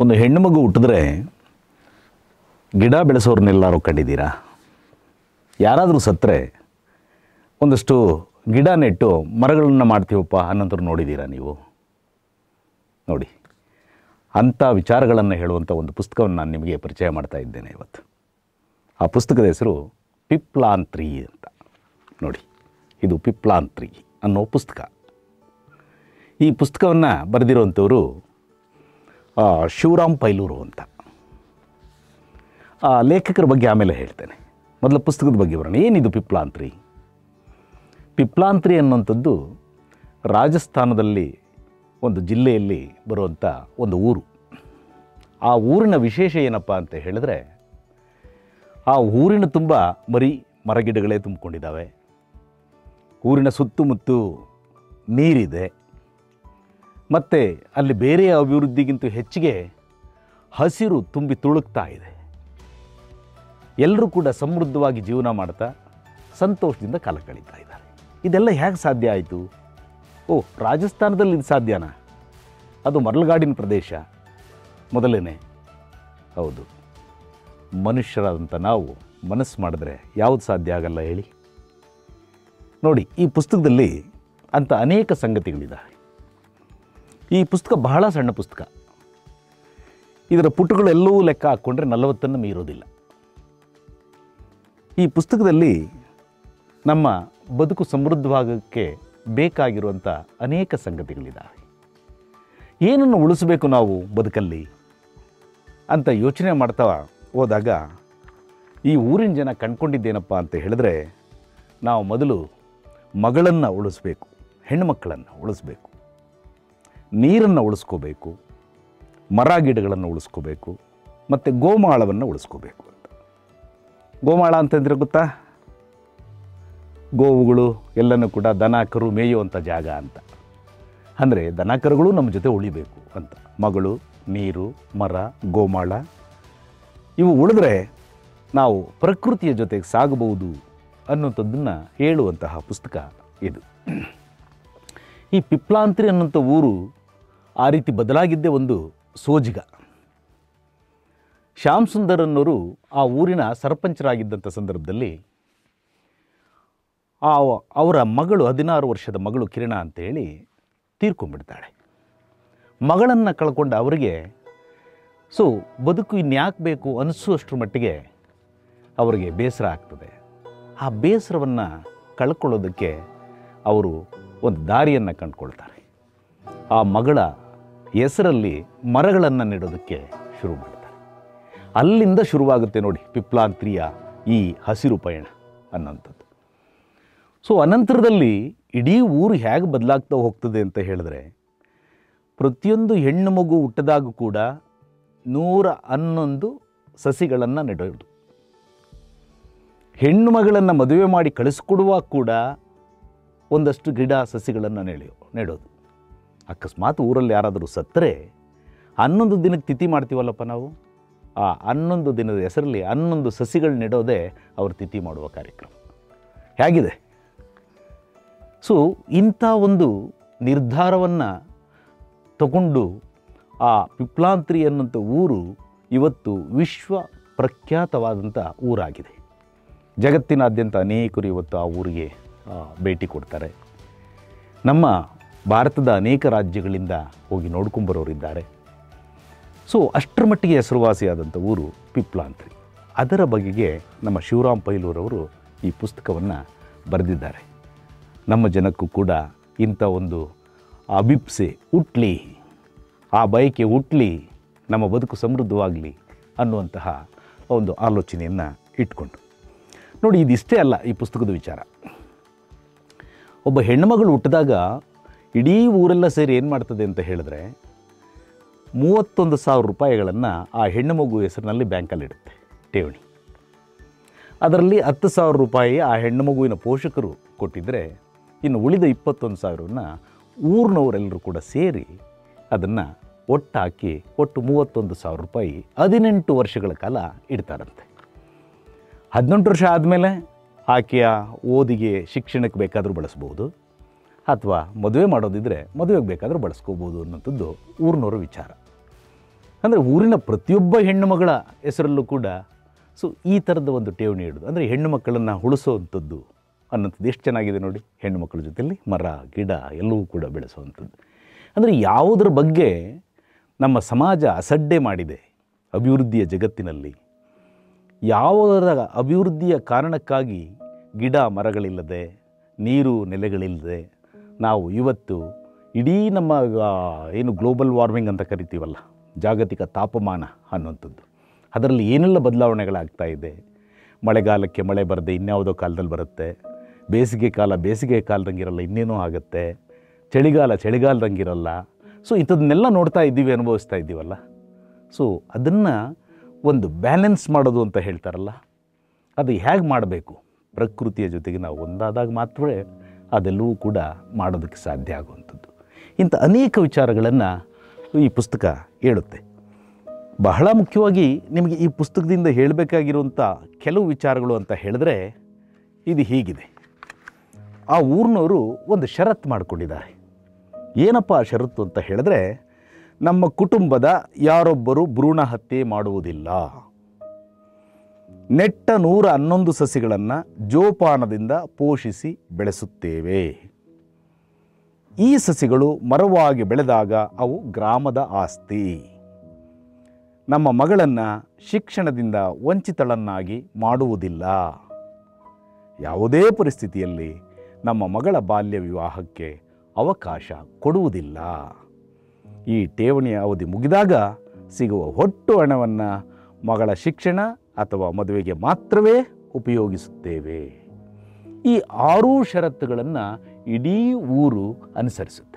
ಒಂದು ಹೆಣ್ಣು ಮಗು ಹುಟ್ಟಿದ್ರೆ ಗಿಡ ಬೆಳೆಸೋರ್ನೆಲ್ಲರೂ ಕಂಡಿದ್ದೀರಾ ಯಾರಾದರೂ ಸತ್ತರೆ ಒಂದಷ್ಟು ಗಿಡ ನೆಟ್ಟು ಮರಗಳನ್ನು ಮಾಡ್ತೀವಪ್ಪ ಅನ್ನೋಂಥವ್ರು ನೋಡಿದ್ದೀರಾ ನೀವು ನೋಡಿ ಅಂಥ ವಿಚಾರಗಳನ್ನು ಹೇಳುವಂಥ ಒಂದು ಪುಸ್ತಕವನ್ನು ನಾನು ನಿಮಗೆ ಪರಿಚಯ ಮಾಡ್ತಾ ಇದ್ದೇನೆ ಇವತ್ತು ಆ ಪುಸ್ತಕದ ಹೆಸರು ಪಿಪ್ಲಾಂತ್ರಿ ಅಂತ ನೋಡಿ ಇದು ಪಿಪ್ಲಾಂತ್ರಿ ಅನ್ನೋ ಪುಸ್ತಕ ಈ ಪುಸ್ತಕವನ್ನು ಬರೆದಿರುವಂಥವರು ಆ, ಶಿವರಾಮ್ ಪೈಲೂರು ಅಂತ ಆ ಲೇಖಕರ ಬಗ್ಗೆ ಆಮೇಲೆ ಹೇಳ್ತೇನೆ ಮೊದಲ ಪುಸ್ತಕದ ಬಗ್ಗೆ ಬರೋಣ ಏನಿದು ಪಿಪ್ಲಾಂತ್ರಿ ಪಿಪ್ಲಾಂತ್ರಿ ಅನ್ನುವಂಥದ್ದು ರಾಜಸ್ಥಾನದಲ್ಲಿ ಒಂದು ಜಿಲ್ಲೆಯಲ್ಲಿ ಬರುವಂಥ ಒಂದು ಊರು ಆ ಊರಿನ ವಿಶೇಷ ಏನಪ್ಪ ಅಂತ ಹೇಳಿದ್ರೆ ಆ ಊರಿನ ತುಂಬ ಮರಿ ಮರಗಿಡಗಳೇ ತುಂಬಿಕೊಂಡಿದ್ದಾವೆ ಊರಿನ ಸುತ್ತಮುತ್ತ ನೀರಿದೆ ಮತ್ತು ಅಲ್ಲಿ ಬೇರೆ ಅಭಿವೃದ್ಧಿಗಿಂತ ಹೆಚ್ಚಿಗೆ ಹಸಿರು ತುಂಬಿ ತುಳುಕ್ತಾ ಇದೆ ಎಲ್ಲರೂ ಕೂಡ ಸಮೃದ್ಧವಾಗಿ ಜೀವನ ಮಾಡ್ತಾ ಸಂತೋಷದಿಂದ ಕಾಲ ಕಳೀತಾ ಇದ್ದಾರೆ ಇದೆಲ್ಲ ಹೇಗೆ ಸಾಧ್ಯ ಆಯಿತು ಓ ರಾಜಸ್ಥಾನದಲ್ಲಿ ಇದು ಸಾಧ್ಯನಾ ಅದು ಮರಳುಗಾಡಿನ ಪ್ರದೇಶ ಮೊದಲೇನೆ ಹೌದು ಮನುಷ್ಯರಾದಂಥ ನಾವು ಮನಸ್ಸು ಮಾಡಿದ್ರೆ ಯಾವುದು ಸಾಧ್ಯ ಆಗಲ್ಲ ಹೇಳಿ ನೋಡಿ ಈ ಪುಸ್ತಕದಲ್ಲಿ ಅಂಥ ಅನೇಕ ಸಂಗತಿಗಳಿದ್ದಾವೆ ಈ ಪುಸ್ತಕ ಬಹಳ ಸಣ್ಣ ಪುಸ್ತಕ ಇದರ ಪುಟಗಳೆಲ್ಲವೂ ಲೆಕ್ಕ ಹಾಕ್ಕೊಂಡ್ರೆ ನಲವತ್ತನ್ನು ಮೀರೋದಿಲ್ಲ ಈ ಪುಸ್ತಕದಲ್ಲಿ ನಮ್ಮ ಬದುಕು ಸಮೃದ್ಧವಾಗಕ್ಕೆ ಬೇಕಾಗಿರುವಂಥ ಅನೇಕ ಸಂಗತಿಗಳಿದ್ದಾವೆ ಏನನ್ನು ಉಳಿಸಬೇಕು ನಾವು ಬದುಕಲ್ಲಿ ಅಂತ ಯೋಚನೆ ಮಾಡ್ತಾ ಹೋದಾಗ ಈ ಊರಿನ ಜನ ಕಂಡ್ಕೊಂಡಿದ್ದೇನಪ್ಪ ಅಂತ ಹೇಳಿದ್ರೆ ನಾವು ಮೊದಲು ಮಗಳನ್ನು ಉಳಿಸ್ಬೇಕು ಹೆಣ್ಣುಮಕ್ಕಳನ್ನು ಉಳಿಸ್ಬೇಕು ನೀರನ್ನು ಉಳಿಸ್ಕೋಬೇಕು ಮರ ಗಿಡಗಳನ್ನು ಉಳಿಸ್ಕೋಬೇಕು ಮತ್ತು ಗೋಮಾಳವನ್ನು ಉಳಿಸ್ಕೋಬೇಕು ಅಂತ ಗೋಮಾಳ ಅಂತಂದ್ರೆ ಗೊತ್ತಾ ಗೋವುಗಳು ಎಲ್ಲನೂ ಕೂಡ ದನ ಕರು ಮೇಯುವಂಥ ಜಾಗ ಅಂತ ಅಂದರೆ ದನ ಕರುಗಳು ನಮ್ಮ ಜೊತೆ ಉಳಿಬೇಕು ಅಂತ ಮಗಳು ನೀರು ಮರ ಗೋಮಾಳ ಇವು ಉಳಿದ್ರೆ ನಾವು ಪ್ರಕೃತಿಯ ಜೊತೆಗೆ ಸಾಗಬಹುದು ಅನ್ನುವಂಥದ್ದನ್ನು ಹೇಳುವಂತಹ ಪುಸ್ತಕ ಇದು ಈ ಪಿಪ್ಲಾಂತ್ರಿ ಅನ್ನೋಂಥ ಊರು ಆ ರೀತಿ ಬದಲಾಗಿದ್ದೇ ಒಂದು ಸೋಜಿಗ ಶ್ಯಾಮ್ ಸುಂದರ್ ಅನ್ನೋರು ಆ ಊರಿನ ಸರ್ಪಂಚರಾಗಿದ್ದಂಥ ಸಂದರ್ಭದಲ್ಲಿ ಆ ಅವರ ಮಗಳು ಹದಿನಾರು ವರ್ಷದ ಮಗಳು ಕಿರಣ ಅಂತೇಳಿ ತೀರ್ಕೊಂಡ್ಬಿಡ್ತಾಳೆ ಮಗಳನ್ನು ಕಳ್ಕೊಂಡ ಅವರಿಗೆ ಸೊ ಬದುಕು ಇನ್ಯಾಕೆ ಬೇಕು ಅನಿಸುವಷ್ಟರ ಮಟ್ಟಿಗೆ ಅವರಿಗೆ ಬೇಸರ ಆಗ್ತದೆ ಆ ಬೇಸರವನ್ನು ಕಳ್ಕೊಳ್ಳೋದಕ್ಕೆ ಅವರು ಒಂದು ದಾರಿಯನ್ನು ಕಂಡುಕೊಳ್ತಾರೆ ಆ ಮಗಳ ಹೆಸರಲ್ಲಿ ಮರಗಳನ್ನು ನೆಡೋದಕ್ಕೆ ಶುರು ಮಾಡ್ತಾರೆ ಅಲ್ಲಿಂದ ಶುರುವಾಗುತ್ತೆ ನೋಡಿ ಪಿಪ್ಲಾಂತ್ರಿಯ ಈ ಹಸಿರು ಪಯಣ ಅನ್ನೋಂಥದ್ದು ಸೊ ಅನಂತರದಲ್ಲಿ ಇಡೀ ಊರು ಹೇಗೆ ಬದಲಾಗ್ತಾ ಹೋಗ್ತದೆ ಅಂತ ಹೇಳಿದ್ರೆ ಪ್ರತಿಯೊಂದು ಹೆಣ್ಣು ಮಗು ಹುಟ್ಟಿದಾಗ ಕೂಡ ನೂರ ಹನ್ನೊಂದು ಸಸಿಗಳನ್ನು ನೆಡೋದು ಹೆಣ್ಣು ಮಗಳನ್ನು ಮದುವೆ ಮಾಡಿ ಕಳಿಸ್ಕೊಡುವಾಗ ಕೂಡ ಒಂದಷ್ಟು ಗಿಡ ಸಸಿಗಳನ್ನು ನೆಳೆಯೋ ನೆಡೋದು ಅಕಸ್ಮಾತ್ ಊರಲ್ಲಿ ಯಾರಾದರೂ ಸತ್ತರೆ ಹನ್ನೊಂದು ದಿನಕ್ಕೆ ತಿಥಿ ಮಾಡ್ತೀವಲ್ಲಪ್ಪ ನಾವು ಆ ಹನ್ನೊಂದು ದಿನದ ಹೆಸರಲ್ಲಿ ಹನ್ನೊಂದು ಸಸಿಗಳು ನೆಡೋದೇ ಅವರು ತಿಥಿ ಮಾಡುವ ಕಾರ್ಯಕ್ರಮ ಹೇಗಿದೆ ಸೊ ಇಂಥ ಒಂದು ನಿರ್ಧಾರವನ್ನು ತಗೊಂಡು ಆ ಪಿಪ್ಲಾಂತ್ರಿ ಅನ್ನೋಂಥ ಊರು ಇವತ್ತು ವಿಶ್ವ ಪ್ರಖ್ಯಾತವಾದಂಥ ಊರಾಗಿದೆ ಜಗತ್ತಿನಾದ್ಯಂತ ಅನೇಕರು ಇವತ್ತು ಆ ಊರಿಗೆ ಆ, ಭೇಟಿ ಕೊಡ್ತಾರೆ ನಮ್ಮ ಭಾರತದ ಅನೇಕ ರಾಜ್ಯಗಳಿಂದ ಹೋಗಿ ನೋಡ್ಕೊಂಬರೋರಿದ್ದಾರೆ ಸೊ ಅಷ್ಟರ ಮಟ್ಟಿಗೆ ಹೆಸರುವಾಸಿಯಾದಂಥ ಊರು ಪಿಪ್ಲಾಂತ್ರಿ ಅದರ ಬಗೆಗೆ ನಮ್ಮ ಶಿವರಾಮ್ ಪೈಲೂರವರು ಈ ಪುಸ್ತಕವನ್ನು ಬರೆದಿದ್ದಾರೆ ನಮ್ಮ ಜನಕ್ಕೂ ಕೂಡ ಇಂಥ ಒಂದು ಅಭಿಪ್ಸೆ ಹುಟ್ಲಿ ಆ ಬಯಕೆ ಹುಟ್ಲಿ ನಮ್ಮ ಬದುಕು ಸಮೃದ್ಧವಾಗಲಿ ಅನ್ನುವಂತಹ ಒಂದು ಆಲೋಚನೆಯನ್ನು ಇಟ್ಕೊಂಡು ನೋಡಿ ಇದಿಷ್ಟೇ ಅಲ್ಲ ಈ ಪುಸ್ತಕದ ವಿಚಾರ ಒಬ್ಬ ಹೆಣ್ಣುಮಗಳು ಹುಟ್ಟಿದಾಗ ಇಡೀ ಊರೆಲ್ಲ ಸೇರಿ ಏನು ಮಾಡ್ತದೆ ಅಂತ ಹೇಳಿದ್ರೆ ಮೂವತ್ತೊಂದು ಸಾವಿರ ರೂಪಾಯಿಗಳನ್ನು ಆ ಹೆಣ್ಣು ಮಗು ಹೆಸರಿನಲ್ಲಿ ಬ್ಯಾಂಕಲ್ಲಿ ಇಡುತ್ತೆ ಠೇವಣಿ ಅದರಲ್ಲಿ ಹತ್ತು ಸಾವಿರ ರೂಪಾಯಿ ಆ ಹೆಣ್ಣು ಮಗುವಿನ ಪೋಷಕರು ಕೊಟ್ಟಿದ್ದರೆ ಇನ್ನು ಉಳಿದ ಇಪ್ಪತ್ತೊಂದು ಸಾವಿರವನ್ನು ಊರಿನವರೆಲ್ಲರೂ ಕೂಡ ಸೇರಿ ಅದನ್ನು ಒಟ್ಟಾಕಿ ಒಟ್ಟು ಮೂವತ್ತೊಂದು ಸಾವಿರ ರೂಪಾಯಿ ಹದಿನೆಂಟು ವರ್ಷಗಳ ಕಾಲ ಇಡ್ತಾರಂತೆ ಹದಿನೆಂಟು ವರ್ಷ ಆದಮೇಲೆ ಆಕೆಯ ಓದಿಗೆ ಶಿಕ್ಷಣಕ್ಕೆ ಬೇಕಾದರೂ ಬಳಸ್ಬೋದು ಅಥವಾ ಮದುವೆ ಮಾಡೋದಿದ್ದರೆ ಮದುವೆಗೆ ಬೇಕಾದರೂ ಬಳಸ್ಕೋಬೋದು ಅನ್ನೋಂಥದ್ದು ಊರಿನವರ ವಿಚಾರ ಅಂದರೆ ಊರಿನ ಪ್ರತಿಯೊಬ್ಬ ಹೆಣ್ಣು ಮಗಳ ಹೆಸರಲ್ಲೂ ಕೂಡ ಸೊ ಈ ಥರದ ಒಂದು ಠೇವಣಿ ಇಡೋದು ಅಂದರೆ ಹೆಣ್ಣು ಮಕ್ಕಳನ್ನು ಉಳಿಸೋವಂಥದ್ದು ಅನ್ನೋಂಥದ್ದು ಎಷ್ಟು ಚೆನ್ನಾಗಿದೆ ನೋಡಿ ಹೆಣ್ಣು ಮಕ್ಕಳ ಜೊತೆಯಲ್ಲಿ ಮರ ಗಿಡ ಎಲ್ಲವೂ ಕೂಡ ಬೆಳೆಸುವಂಥದ್ದು ಅಂದರೆ ಯಾವುದರ ಬಗ್ಗೆ ನಮ್ಮ ಸಮಾಜ ಅಸಡ್ಡೆ ಮಾಡಿದೆ ಅಭಿವೃದ್ಧಿಯ ಜಗತ್ತಿನಲ್ಲಿ ಯಾವುದರ ಅಭಿವೃದ್ಧಿಯ ಕಾರಣಕ್ಕಾಗಿ ಗಿಡ ಮರಗಳಿಲ್ಲದೆ ನೀರು ನೆಲೆಗಳಿಲ್ಲದೆ ನಾವು ಇವತ್ತು ಇಡೀ ನಮ್ಮ ಆ, ಏನು ಗ್ಲೋಬಲ್ ವಾರ್ಮಿಂಗ್ ಅಂತ ಕರಿತೀವಲ್ಲ ಜಾಗತಿಕ ತಾಪಮಾನ ಅನ್ನುವಂಥದ್ದು ಅದರಲ್ಲಿ ಏನೆಲ್ಲ ಬದಲಾವಣೆಗಳಾಗ್ತಾ ಇದೆ ಮಳೆಗಾಲಕ್ಕೆ ಮಳೆ ಬರದೆ ಇನ್ಯಾವುದೋ ಕಾಲದಲ್ಲಿ ಬರುತ್ತೆ ಬೇಸಿಗೆ ಕಾಲ ಬೇಸಿಗೆ ಕಾಲದಂಗಿರಲ್ಲ ಇನ್ನೇನೋ ಆಗುತ್ತೆ ಚಳಿಗಾಲ ಚಳಿಗಾಲದಂಗಿರಲ್ಲ ಸೊ ಇಂಥದ್ದನ್ನೆಲ್ಲ ನೋಡ್ತಾ ಇದ್ದೀವಿ ಅನುಭವಿಸ್ತಾ ಇದ್ದೀವಲ್ಲ ಸೊ ಅದನ್ನು ಒಂದು ಬ್ಯಾಲೆನ್ಸ್ ಮಾಡೋದು ಅಂತ ಹೇಳ್ತಾರಲ್ಲ ಅದು ಹೇಗೆ ಮಾಡಬೇಕು ಪ್ರಕೃತಿಯ ಜೊತೆಗೆ ನಾವು ಒಂದಾದಾಗ ಮಾತ್ರವೇ ಅದೆಲ್ಲವೂ ಕೂಡ ಮಾಡೋದಕ್ಕೆ ಸಾಧ್ಯ ಆಗುವಂಥದ್ದು ಇಂಥ ಅನೇಕ ವಿಚಾರಗಳನ್ನು ಈ ಪುಸ್ತಕ ಹೇಳುತ್ತೆ ಬಹಳ ಮುಖ್ಯವಾಗಿ ನಿಮಗೆ ಈ ಪುಸ್ತಕದಿಂದ ಹೇಳಬೇಕಾಗಿರುವಂಥ ಕೆಲವು ವಿಚಾರಗಳು ಅಂತ ಹೇಳಿದ್ರೆ ಇದು ಹೀಗಿದೆ ಆ ಊರಿನವರು ಒಂದು ಷರತ್ತು ಮಾಡಿಕೊಂಡಿದ್ದಾರೆ ಏನಪ್ಪ ಆ ಷರತ್ತು ಅಂತ ಹೇಳಿದ್ರೆ ನಮ್ಮ ಕುಟುಂಬದ ಯಾರೊಬ್ಬರು ಭ್ರೂಣ ಹತ್ಯೆ ಮಾಡುವುದಿಲ್ಲ ನೆಟ್ಟ ನೂರ ಹನ್ನೊಂದು ಸಸಿಗಳನ್ನು ಜೋಪಾನದಿಂದ ಪೋಷಿಸಿ ಬೆಳೆಸುತ್ತೇವೆ ಈ ಸಸಿಗಳು ಮರವಾಗಿ ಬೆಳೆದಾಗ ಅವು ಗ್ರಾಮದ ಆಸ್ತಿ ನಮ್ಮ ಮಗಳನ್ನು ಶಿಕ್ಷಣದಿಂದ ವಂಚಿತಳನ್ನಾಗಿ ಮಾಡುವುದಿಲ್ಲ ಯಾವುದೇ ಪರಿಸ್ಥಿತಿಯಲ್ಲಿ ನಮ್ಮ ಮಗಳ ಬಾಲ್ಯ ವಿವಾಹಕ್ಕೆ ಅವಕಾಶ ಕೊಡುವುದಿಲ್ಲ ಈ ಠೇವಣಿಯ ಅವಧಿ ಮುಗಿದಾಗ ಸಿಗುವ ಒಟ್ಟು ಹಣವನ್ನು ಮಗಳ ಶಿಕ್ಷಣ ಅಥವಾ ಮದುವೆಗೆ ಮಾತ್ರವೇ ಉಪಯೋಗಿಸುತ್ತೇವೆ ಈ ಆರೂ ಷರತ್ತುಗಳನ್ನು ಇಡೀ ಊರು ಅನುಸರಿಸುತ್ತೆ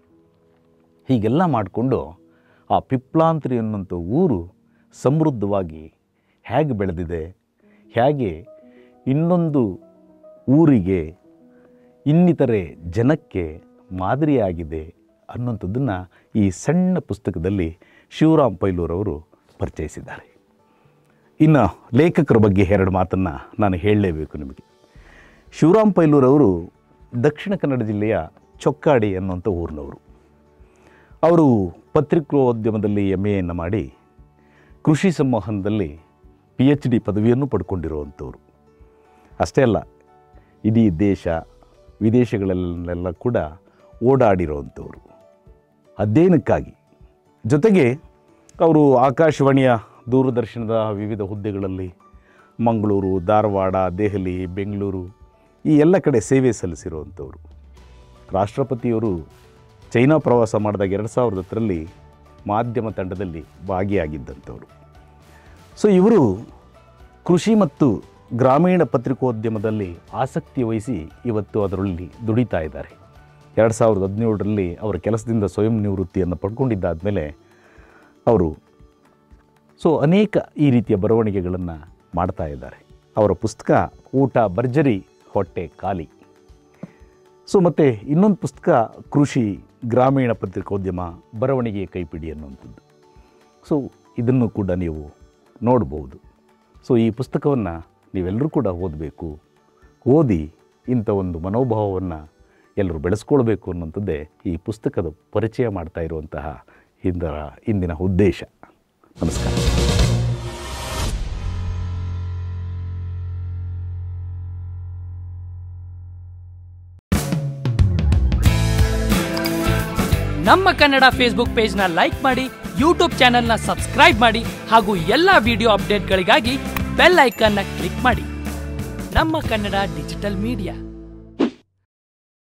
ಹೀಗೆಲ್ಲ ಮಾಡಿಕೊಂಡು ಆ ಪಿಪ್ಲಾಂತ್ರಿ ಅನ್ನುವಂಥ ಊರು ಸಮೃದ್ಧವಾಗಿ ಹೇಗೆ ಬೆಳೆದಿದೆ ಹೇಗೆ ಇನ್ನೊಂದು ಊರಿಗೆ ಇನ್ನಿತರೆ ಜನಕ್ಕೆ ಮಾದರಿಯಾಗಿದೆ ಅನ್ನುವಂಥದ್ದನ್ನು ಈ ಸಣ್ಣ ಪುಸ್ತಕದಲ್ಲಿ ಶಿವರಾಮ್ ಪೈಲೂರವರು ಪರಿಚಯಿಸಿದ್ದಾರೆ ಇನ್ನು ಲೇಖಕರ ಬಗ್ಗೆ ಎರಡು ಮಾತನ್ನು ನಾನು ಹೇಳಲೇಬೇಕು ನಿಮಗೆ ಶಿವರಾಮ್ ಪೈಲೂರವರು ದಕ್ಷಿಣ ಕನ್ನಡ ಜಿಲ್ಲೆಯ ಚೊಕ್ಕಾಡಿ ಅನ್ನುವಂಥ ಊರಿನವರು ಅವರು ಪತ್ರಿಕೋದ್ಯಮದಲ್ಲಿ ಎಮ್ ಎಯನ್ನು ಮಾಡಿ ಕೃಷಿ ಸಂವಹನದಲ್ಲಿ ಪಿ ಎಚ್ ಡಿ ಪದವಿಯನ್ನು ಪಡ್ಕೊಂಡಿರುವಂಥವ್ರು ಅಷ್ಟೇ ಅಲ್ಲ ಇಡೀ ದೇಶ ವಿದೇಶಗಳಲ್ಲೆಲ್ಲ ಕೂಡ ಓಡಾಡಿರೋವಂಥವ್ರು ಅಧ್ಯಯನಕ್ಕಾಗಿ ಜೊತೆಗೆ ಅವರು ಆಕಾಶವಾಣಿಯ ದೂರದರ್ಶನದ ವಿವಿಧ ಹುದ್ದೆಗಳಲ್ಲಿ ಮಂಗಳೂರು ಧಾರವಾಡ ದೆಹಲಿ ಬೆಂಗಳೂರು ಈ ಎಲ್ಲ ಕಡೆ ಸೇವೆ ಸಲ್ಲಿಸಿರುವಂಥವ್ರು ರಾಷ್ಟ್ರಪತಿಯವರು ಚೈನಾ ಪ್ರವಾಸ ಮಾಡಿದಾಗ ಎರಡು ಸಾವಿರದ ಹತ್ತರಲ್ಲಿ ಮಾಧ್ಯಮ ತಂಡದಲ್ಲಿ ಭಾಗಿಯಾಗಿದ್ದಂಥವ್ರು ಸೊ ಇವರು ಕೃಷಿ ಮತ್ತು ಗ್ರಾಮೀಣ ಪತ್ರಿಕೋದ್ಯಮದಲ್ಲಿ ಆಸಕ್ತಿ ವಹಿಸಿ ಇವತ್ತು ಅದರಲ್ಲಿ ದುಡಿತಾ ಇದ್ದಾರೆ ಎರಡು ಸಾವಿರದ ಹದಿನೇಳರಲ್ಲಿ ಅವರ ಕೆಲಸದಿಂದ ಸ್ವಯಂ ನಿವೃತ್ತಿಯನ್ನು ಪಡ್ಕೊಂಡಿದ್ದಾದಮೇಲೆ ಅವರು ಸೊ ಅನೇಕ ಈ ರೀತಿಯ ಬರವಣಿಗೆಗಳನ್ನು ಮಾಡ್ತಾ ಇದ್ದಾರೆ ಅವರ ಪುಸ್ತಕ ಊಟ ಭರ್ಜರಿ ಹೊಟ್ಟೆ ಖಾಲಿ ಸೊ ಮತ್ತು ಇನ್ನೊಂದು ಪುಸ್ತಕ ಕೃಷಿ ಗ್ರಾಮೀಣ ಪತ್ರಿಕೋದ್ಯಮ ಬರವಣಿಗೆಯ ಕೈಪಿಡಿ ಅನ್ನುವಂಥದ್ದು ಸೊ ಇದನ್ನು ಕೂಡ ನೀವು ನೋಡ್ಬೋದು ಸೊ ಈ ಪುಸ್ತಕವನ್ನು ನೀವೆಲ್ಲರೂ ಕೂಡ ಓದಬೇಕು ಓದಿ ಇಂಥ ಒಂದು ಮನೋಭಾವವನ್ನು ಎಲ್ಲರೂ ಬೆಳೆಸ್ಕೊಳ್ಬೇಕು ಅನ್ನುವಂಥದ್ದೇ ಈ ಪುಸ್ತಕದ ಪರಿಚಯ ಮಾಡ್ತಾ ಇರುವಂತಹ ಇಂದರ ಇಂದಿನ ಉದ್ದೇಶ ನಮಸ್ಕಾರ ನಮ್ಮ ಕನ್ನಡ ಫೇಸ್ಬುಕ್ ಪೇಜ್ನ ಲೈಕ್ ಮಾಡಿ ಯೂಟ್ಯೂಬ್ ಚಾನೆಲ್ನ ಸಬ್ಸ್ಕ್ರೈಬ್ ಮಾಡಿ ಹಾಗೂ ಎಲ್ಲ ವಿಡಿಯೋ ಅಪ್ಡೇಟ್ಗಳಿಗಾಗಿ ಬೆಲ್ ಐಕನ್ನ ಕ್ಲಿಕ್ ಮಾಡಿ ನಮ್ಮ ಕನ್ನಡ ಡಿಜಿಟಲ್ ಮೀಡಿಯಾ